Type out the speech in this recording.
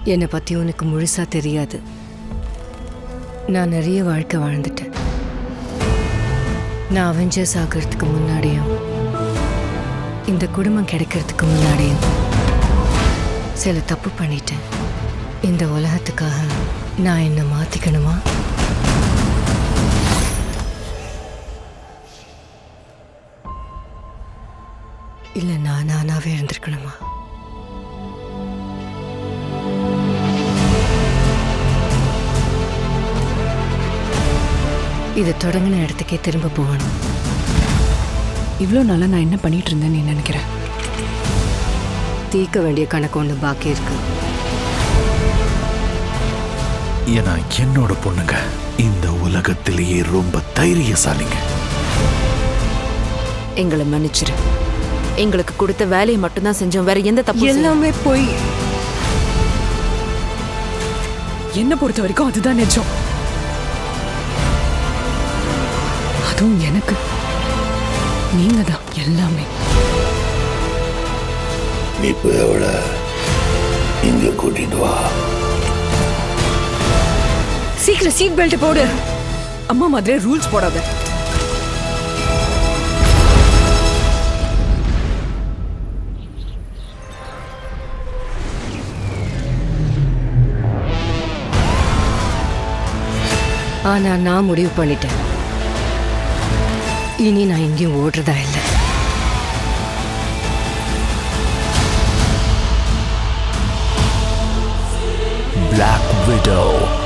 என்னை பற்றி உனக்கு முழுசா தெரியாது நான் நிறைய வாழ்க்கை வாழ்ந்துட்டேன் நான் அவெஞ்சர்ஸ் ஆகிறதுக்கு முன்னாடியும் இந்த குடும்பம் கிடைக்கிறதுக்கு முன்னாடியும் சில தப்பு பண்ணிட்டேன் இந்த உலகத்துக்காக நான் என்னை மாற்றிக்கணுமா இல்லை நான் நானாவே இருந்திருக்கணுமா இது தொடங்கின இடத்துக்கே திரும்ப போகணும் இவ்வளோ நாளாக நான் என்ன பண்ணிட்டு இருந்தேன்னு நீ நினைக்கிற தீர்க்க வேண்டிய கணக்கு ஒன்று பாக்கி இருக்கு ஏன்னா என்னோட பொண்ணுங்க இந்த உலகத்திலேயே ரொம்ப தைரியசாலிங்க எங்களை மன்னிச்சிரு எங்களுக்கு கொடுத்த வேலையை மட்டும்தான் செஞ்சோம் வேற எந்த தப்பு எல்லாமே போய் என்ன பொறுத்த வரைக்கும் அதுதான் நிஜம் அதுவும் எனக்கு நீங்க தான் எல்லாமே நீ போய் அவளை இங்க கூட்டிட்டு வா சீக்கிரம் சீட் பெல்ட் போடு அம்மா மாதிரி ரூல்ஸ் போடாத ஆனா நான் முடிவு பண்ணிட்டேன் இனி நான் எங்கேயும் ஓடுறதா இல்லை Black Widow